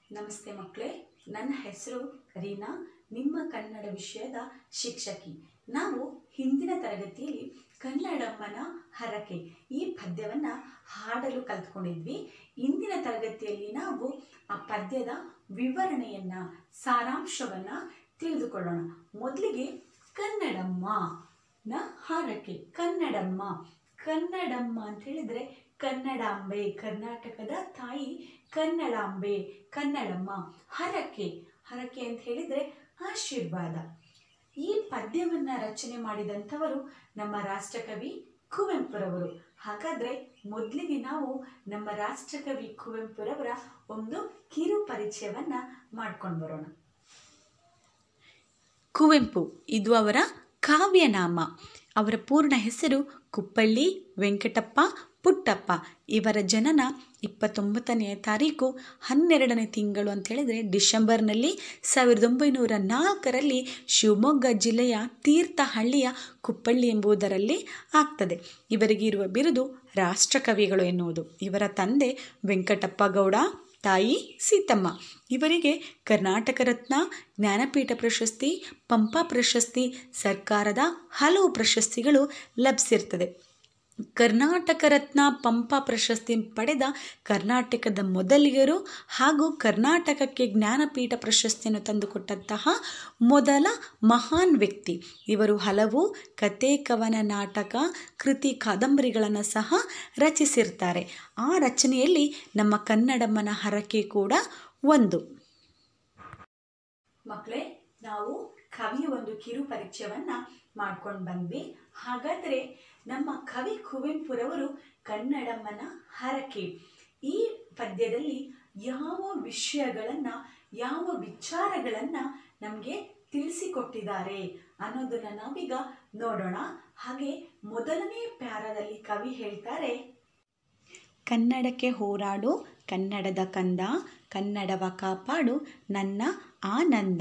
ನಮಸ್ತೆ ಮಕ್ಕಳೇ ನನ್ನ ಹೆಸರು ರೀನಾ ನಿಮ್ಮ ಕನ್ನಡ ವಿಷಯದ ಶಿಕ್ಷಕಿ ನಾವು ಹಿಂದಿನ ತರಗತಿಯಲ್ಲಿ ಕನ್ನಡಮ್ಮನ ಹರಕೆ ಈ ಪದ್ಯವನ್ನು ಹಾಡಲು ಕಲ್ತ್ಕೊಂಡಿದ್ವಿ ಇಂದಿನ ತರಗತಿಯಲ್ಲಿ ನಾವು ಆ ಪದ್ಯದ ವಿವರಣೆಯನ್ನು ಸಾರಾಂಶವನ್ನು ತಿಳಿದುಕೊಳ್ಳೋಣ ಮೊದಲಿಗೆ ಕನ್ನಡಮ್ಮ ನ ಹರಕೆ ಕನ್ನಡಮ್ಮ ಕನ್ನಡಮ್ಮ ಅಂತ ಹೇಳಿದ್ರೆ ಕನ್ನಡಾಂಬೆ ಕರ್ನಾಟಕದ ತಾಯಿ ಕನ್ನಡಾಂಬೆ ಕನ್ನಡಮ್ಮ ಹರಕೆ ಹರಕೆ ಅಂತ ಹೇಳಿದ್ರೆ ಆಶೀರ್ವಾದ ಈ ಪದ್ಯವನ್ನು ರಚನೆ ಮಾಡಿದಂಥವರು ನಮ್ಮ ರಾಷ್ಟ್ರಕವಿ ಕುವೆಂಪುರವರು ಹಾಗಾದ್ರೆ ಮೊದಲಿಗೆ ನಾವು ನಮ್ಮ ರಾಷ್ಟ್ರಕವಿ ಕುವೆಂಪುರವರ ಒಂದು ಕಿರು ಪರಿಚಯವನ್ನ ಮಾಡ್ಕೊಂಡು ಬರೋಣ ಕುವೆಂಪು ಇದು ಅವರ ಕಾವ್ಯನಾಮ ಅವರ ಪೂರ್ಣ ಹೆಸರು ಕುಪ್ಪಳ್ಳಿ ವೆಂಕಟಪ್ಪ ಪುಟ್ಟಪ್ಪ ಇವರ ಜನನ ಇಪ್ಪತ್ತೊಂಬತ್ತನೆಯ ತಾರೀಕು ಹನ್ನೆರಡನೇ ತಿಂಗಳು ಅಂತ ಹೇಳಿದರೆ ಡಿಸೆಂಬರ್ನಲ್ಲಿ ಸಾವಿರದ ಒಂಬೈನೂರ ನಾಲ್ಕರಲ್ಲಿ ಶಿವಮೊಗ್ಗ ಜಿಲ್ಲೆಯ ತೀರ್ಥಹಳ್ಳಿಯ ಕುಪ್ಪಳ್ಳಿ ಎಂಬುದರಲ್ಲಿ ಆಗ್ತದೆ ಇವರಿಗೆ ಇರುವ ಬಿರುದು ರಾಷ್ಟ್ರಕವಿಗಳು ಎನ್ನುವುದು ಇವರ ತಂದೆ ವೆಂಕಟಪ್ಪ ಗೌಡ ತಾಯಿ ಸೀತಮ್ಮ ಇವರಿಗೆ ಕರ್ನಾಟಕ ರತ್ನ ಜ್ಞಾನಪೀಠ ಪ್ರಶಸ್ತಿ ಪಂಪ ಪ್ರಶಸ್ತಿ ಸರ್ಕಾರದ ಹಲವು ಪ್ರಶಸ್ತಿಗಳು ಲಭಿಸಿರ್ತದೆ ಕರ್ನಾಟಕ ರತ್ನ ಪಂಪ ಪ್ರಶಸ್ತಿ ಪಡೆದ ಕರ್ನಾಟಕದ ಮೊದಲಿಗರು ಹಾಗೂ ಕರ್ನಾಟಕಕ್ಕೆ ಜ್ಞಾನಪೀಠ ಪ್ರಶಸ್ತಿಯನ್ನು ತಂದುಕೊಟ್ಟಂತಹ ಮೊದಲ ಮಹಾನ್ ವ್ಯಕ್ತಿ ಇವರು ಹಲವು ಕತೆ ಕವನ ನಾಟಕ ಕೃತಿ ಕಾದಂಬರಿಗಳನ್ನು ಸಹ ರಚಿಸಿರ್ತಾರೆ ಆ ರಚನೆಯಲ್ಲಿ ನಮ್ಮ ಕನ್ನಡಮ್ಮನ ಹರಕೆ ಕೂಡ ಒಂದು ಮಕ್ಕಳೇ ನಾವು ಕವಿಯ ಒಂದು ಕಿರು ಪರಿಚಯವನ್ನ ಮಾಡ್ಕೊಂಡು ಬಂದ್ವಿ ಹಾಗಾದ್ರೆ ನಮ್ಮ ಕವಿ ಕುವೆಂಪುರವರು ಕನ್ನಡಮ್ಮನ ಹರಕೆ ಈ ಪದ್ಯದಲ್ಲಿ ಯಾವ ವಿಷಯಗಳನ್ನ ಯಾವ ವಿಚಾರಗಳನ್ನ ನಮಗೆ ತಿಳಿಸಿಕೊಟ್ಟಿದ್ದಾರೆ ಅನ್ನೋದನ್ನ ನಾವೀಗ ನೋಡೋಣ ಹಾಗೆ ಮೊದಲನೇ ಪ್ಯಾರದಲ್ಲಿ ಕವಿ ಹೇಳ್ತಾರೆ ಕನ್ನಡಕ್ಕೆ ಹೋರಾಡು ಕನ್ನಡದ ಕಂದ ಕನ್ನಡವ ಕಾಪಾಡು ನನ್ನ ಆನಂದ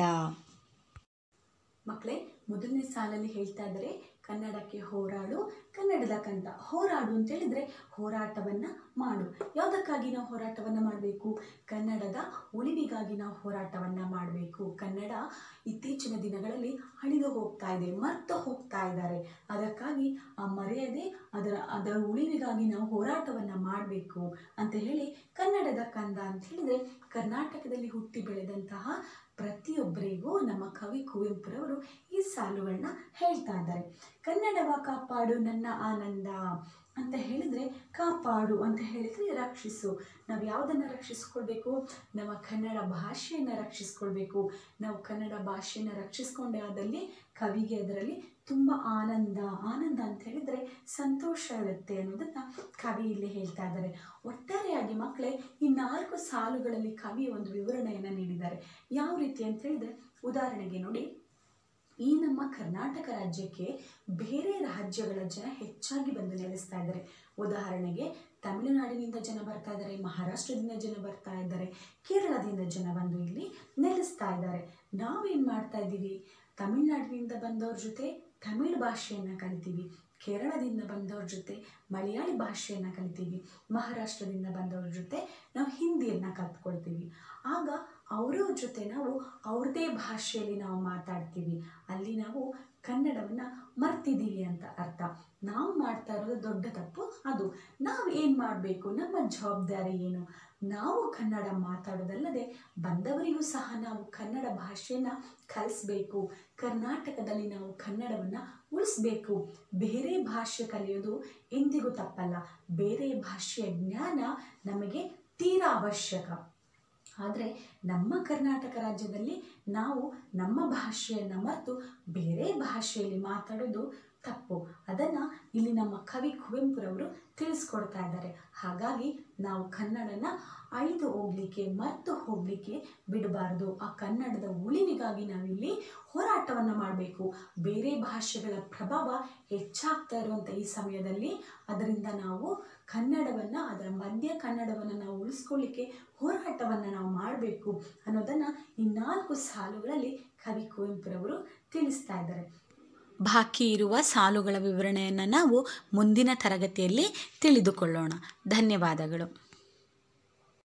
ಮಕ್ಕಳೇ ಮೊದಲನೇ ಸಾಲಲ್ಲಿ ಹೇಳ್ತಾ ಇದ್ದಾರೆ ಕನ್ನಡಕ್ಕೆ ಹೋರಾಡು ಕನ್ನಡದ ಕಂದ ಹೋರಾಡು ಅಂತ ಹೇಳಿದ್ರೆ ಹೋರಾಟವನ್ನ ಮಾಡು ಯಾವುದಕ್ಕಾಗಿ ನಾವು ಹೋರಾಟವನ್ನ ಮಾಡಬೇಕು ಕನ್ನಡದ ಉಳಿವಿಗಾಗಿ ನಾವು ಹೋರಾಟವನ್ನ ಮಾಡಬೇಕು ಕನ್ನಡ ಇತ್ತೀಚಿನ ದಿನಗಳಲ್ಲಿ ಅಳಿದು ಹೋಗ್ತಾ ಇದೆ ಮರ್ತು ಹೋಗ್ತಾ ಇದ್ದಾರೆ ಅದಕ್ಕಾಗಿ ಆ ಮರೆಯದೆ ಅದರ ಅದರ ಉಳಿವಿಗಾಗಿ ನಾವು ಹೋರಾಟವನ್ನ ಮಾಡಬೇಕು ಅಂತ ಹೇಳಿ ಕನ್ನಡದ ಕಂದ ಅಂತ ಹೇಳಿದ್ರೆ ಕರ್ನಾಟಕದಲ್ಲಿ ಹುಟ್ಟಿ ಬೆಳೆದಂತಹ ಪ್ರತಿಯೊಬ್ಬರಿಗೂ ನಮ್ಮ ಕವಿ ಕುವೆಂಪುರವರು ಈ ಸಾಲುಗಳನ್ನ ಹೇಳ್ತಾ ಇದ್ದಾರೆ ಕನ್ನಡವ ಕಾಪಾಡು ನನ್ನ ಆನಂದ ಅಂತ ಹೇಳಿದ್ರೆ ಕಾಪಾಡು ಅಂತ ಹೇಳಿದ್ರೆ ರಕ್ಷಿಸು ನಾವು ಯಾವುದನ್ನು ರಕ್ಷಿಸ್ಕೊಳ್ಬೇಕು ನಮ್ಮ ಕನ್ನಡ ಭಾಷೆಯನ್ನು ರಕ್ಷಿಸ್ಕೊಳ್ಬೇಕು ನಾವು ಕನ್ನಡ ಭಾಷೆಯನ್ನು ರಕ್ಷಿಸ್ಕೊಂಡೇ ಆದಲ್ಲಿ ಕವಿಗೆ ಅದರಲ್ಲಿ ತುಂಬ ಆನಂದ ಆನಂದ ಅಂತ ಹೇಳಿದ್ರೆ ಸಂತೋಷ ಇರುತ್ತೆ ಅನ್ನೋದನ್ನ ಕವಿ ಇಲ್ಲಿ ಹೇಳ್ತಾ ಇದ್ದಾರೆ ಒಟ್ಟಾರೆಯಾಗಿ ಮಕ್ಕಳೇ ಈ ನಾಲ್ಕು ಸಾಲುಗಳಲ್ಲಿ ಕವಿ ಒಂದು ವಿವರಣೆಯನ್ನು ನೀಡಿದ್ದಾರೆ ಯಾವ ರೀತಿ ಅಂತ ಹೇಳಿದ್ರೆ ಉದಾಹರಣೆಗೆ ನೋಡಿ ಈ ನಮ್ಮ ಕರ್ನಾಟಕ ರಾಜ್ಯಕ್ಕೆ ಬೇರೆ ರಾಜ್ಯಗಳ ಜನ ಹೆಚ್ಚಾಗಿ ಬಂದು ನೆಲೆಸ್ತಾ ಇದ್ದಾರೆ ಉದಾಹರಣೆಗೆ ತಮಿಳುನಾಡಿನಿಂದ ಜನ ಬರ್ತಾ ಇದ್ದಾರೆ ಮಹಾರಾಷ್ಟ್ರದಿಂದ ಜನ ಬರ್ತಾ ಇದ್ದಾರೆ ಕೇರಳದಿಂದ ಜನ ಬಂದು ಇಲ್ಲಿ ನೆಲೆಸ್ತಾ ಇದ್ದಾರೆ ನಾವೇನು ಮಾಡ್ತಾ ಇದ್ದೀವಿ ತಮಿಳುನಾಡಿನಿಂದ ಬಂದವ್ರ ಜೊತೆ ತಮಿಳ್ ಭಾಷೆಯನ್ನು ಕಲಿತೀವಿ ಕೇರಳದಿಂದ ಬಂದವ್ರ ಜೊತೆ ಮಲಯಾಳಿ ಭಾಷೆಯನ್ನು ಕಲಿತೀವಿ ಮಹಾರಾಷ್ಟ್ರದಿಂದ ಬಂದವ್ರ ಜೊತೆ ನಾವು ಹಿಂದಿಯನ್ನು ಕಲ್ತ್ಕೊಳ್ತೀವಿ ಆಗ ಅವರ ಜೊತೆ ನಾವು ಅವ್ರದ್ದೇ ಭಾಷೆಯಲ್ಲಿ ನಾವು ಮಾತಾಡ್ತೀವಿ ಅಲ್ಲಿ ನಾವು ಕನ್ನಡವನ್ನು ಮರ್ತಿದ್ದೀವಿ ಅಂತ ಅರ್ಥ ನಾವು ಮಾಡ್ತಾ ಇರೋದು ದೊಡ್ಡ ತಪ್ಪು ಅದು ನಾವು ಏನು ಮಾಡಬೇಕು ನಮ್ಮ ಜವಾಬ್ದಾರಿ ಏನು ನಾವು ಕನ್ನಡ ಮಾತಾಡೋದಲ್ಲದೆ ಬಂದವರಿಗೂ ಸಹ ನಾವು ಕನ್ನಡ ಭಾಷೆಯನ್ನು ಕಲಿಸ್ಬೇಕು ಕರ್ನಾಟಕದಲ್ಲಿ ನಾವು ಕನ್ನಡವನ್ನು ಉಳಿಸ್ಬೇಕು ಬೇರೆ ಭಾಷೆ ಕಲಿಯೋದು ಎಂದಿಗೂ ತಪ್ಪಲ್ಲ ಬೇರೆ ಭಾಷೆಯ ಜ್ಞಾನ ನಮಗೆ ತೀರಾ ಅವಶ್ಯಕ ಆದರೆ ನಮ್ಮ ಕರ್ನಾಟಕ ರಾಜ್ಯದಲ್ಲಿ ನಾವು ನಮ್ಮ ಭಾಷೆಯನ್ನು ಮರೆತು ಬೇರೆ ಭಾಷೆಯಲ್ಲಿ ಮಾತಾಡೋದು ತಪ್ಪು ಅದನ್ನು ಇಲ್ಲಿ ನಮ್ಮ ಕವಿ ಕುವೆಂಪುರವರು ತಿಳಿಸ್ಕೊಡ್ತಾ ಇದ್ದಾರೆ ಹಾಗಾಗಿ ನಾವು ಕನ್ನಡನ ಅಳಿದು ಹೋಗ್ಲಿಕ್ಕೆ ಮರೆತು ಹೋಗಲಿಕ್ಕೆ ಬಿಡಬಾರ್ದು ಆ ಕನ್ನಡದ ಉಳಿವಿಗಾಗಿ ನಾವಿಲ್ಲಿ ಹೋರಾಟವನ್ನು ಮಾಡಬೇಕು ಬೇರೆ ಭಾಷೆಗಳ ಪ್ರಭಾವ ಹೆಚ್ಚಾಗ್ತಾ ಇರುವಂಥ ಈ ಸಮಯದಲ್ಲಿ ಅದರಿಂದ ನಾವು ಕನ್ನಡವನ್ನು ಅದರ ಮಧ್ಯ ಕನ್ನಡವನ್ನು ನಾವು ಉಳಿಸ್ಕೊಳ್ಳಿಕ್ಕೆ ಹೋರಾಟವನ್ನು ನಾವು ಮಾಡಬೇಕು ಅನ್ನೋದನ್ನು ಈ ನಾಲ್ಕು ಸಾಲುಗಳಲ್ಲಿ ಕವಿ ಕುವೆಂಪುರವರು ತಿಳಿಸ್ತಾ ಇದ್ದಾರೆ ಬಾಕಿ ಇರುವ ಸಾಲುಗಳ ವಿವರಣೆಯನ್ನು ನಾವು ಮುಂದಿನ ತರಗತಿಯಲ್ಲಿ ತಿಳಿದುಕೊಳ್ಳೋಣ ಧನ್ಯವಾದಗಳು